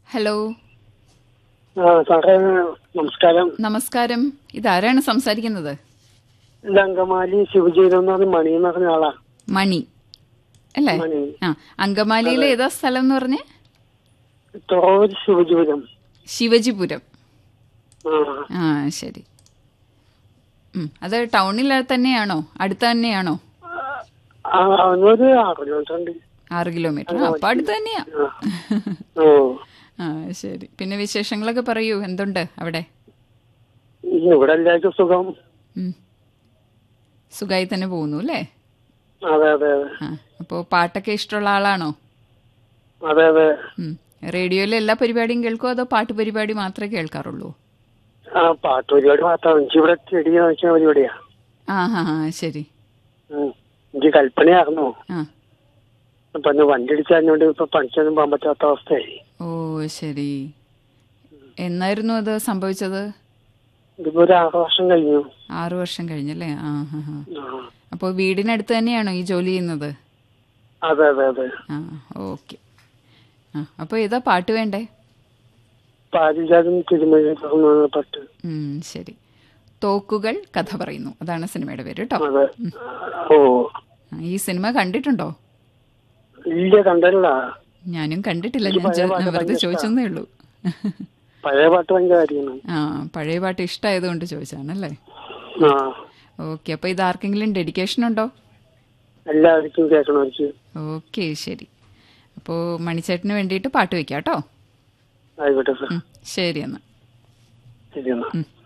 Hello ആ സാറേ നമസ്കാരം നമസ്കാരം ഇതാരാണ് സംസാരിക്കുന്നത് ഇത് അങ്കമാലി ശിവജീവനം എന്ന് പറഞ്ഞ മണി എന്ന് പറഞ്ഞ ആളാ മണി അല്ലേ മണി ആ അങ്കമാലിയിലെ ഏതാ സ്ഥലം എന്ന് പറഞ്ഞേ തോര് ശിവജീവനം ശിവജിപുരം ആ ആ ശരി ഉം, അത് ടൗണിൽ തന്നെയാണോ അടുത്ത് തന്നെയാണോ ആ, അവനൊരു ആറ് കിലോമീറ്റർ ഉണ്ട് ആറ് കിലോമീറ്റർ ആ, അപ്പൊ അടുത്ത് തന്നെയാ ആ. ഓ ആ ശരി പിന്നെ വിശേഷങ്ങളൊക്കെ പറയൂ എന്തുണ്ട് അവിടെ ഇവിടെ എല്ലാവർക്കും സുഖം ഉം. സുഖമായി തന്നെ പോകുന്നു അല്ലേ അതെ അതെ അതെ ആ അപ്പോൾ പാട്ടൊക്കെ ഇഷ്ടമുള്ള ആളാണോ അതെ അതെ ഉം. റേഡിയോയിലെ എല്ലാ പരിപാടിയും കേൾക്കുമോ അതോ പാട്ട് പരിപാടി മാത്രമേ കേൾക്കാറുള്ളൂ ആ പാട്ട് പരിപാടി മാത്രം എനിക്ക് ഇവിടെ ചെടി നോക്കിയ പരിപാടിയാ ആ ഹാ ഹാ ശരി ഉം. എനിക്ക് കൽപ്പനയായിരുന്നു ആ അപ്പൊ ഇന്ന് വണ്ടി ഇടിച്ചറിഞ്ഞോണ്ട് ഇപ്പൊ പണിക്കൊന്നും പോകാൻ പറ്റാത്ത അവസ്ഥയായി ഓ ശരി എന്നായിരുന്നു അത് സംഭവിച്ചത് ഇതിപ്പോ ഒരു ആറ് വർഷം കഴിഞ്ഞു ആറു വർഷം കഴിഞ്ഞല്ലേ ആ ഹാ ഹാ ആ. അപ്പോൾ വീടിനടുത്ത് തന്നെയാണോ ഈ ജോലി ചെയ്യുന്നത് അതെ അതെ അതെ ആ ഓക്കെ ആ അപ്പോൾ ഏതാ പാട്ട് വേണ്ടേ പാരിജാതം തിരുമഴ തുറന്ന പട്ട് ഉം, ശരി തോക്കുകൾ കഥ പറയുന്നു അതാണ് സിനിമയുടെ പേര് കേട്ടോ അതെ ഓ ആ, ഈ സിനിമ കണ്ടിട്ടുണ്ടോ ഇല്ല കണ്ടല്ല ഞാനും കണ്ടിട്ടില്ല എനിക്ക് ഞാൻ ചോ- പഴയ പാട്ട് ഞാൻ വെറുതെ ഭയങ്കര ചോദിച്ചെന്നേ ഉള്ളൂ പഴയ പാട്ട് ഭയങ്കര കാര്യമാണ് ആ പഴയ പാട്ട് ഇഷ്ടമായതുകൊണ്ട് ചോദിച്ചാണല്ലേ ആ ഓക്കെ അപ്പോൾ ഇത് ആർക്കെങ്കിലും ഡെഡിക്കേഷൻ ഉണ്ടോ എല്ലാവർക്കും കേൾക്കണവർക്ക് ഓക്കെ ശരി അപ്പോൾ മണിച്ചേട്ടന് വേണ്ടിയിട്ട് പാട്ട് വെക്കാം കേട്ടോ ആയിക്കോട്ടെ സാർ ഉം, ശരി എന്നാൽ ശരി എന്നാ ഉം.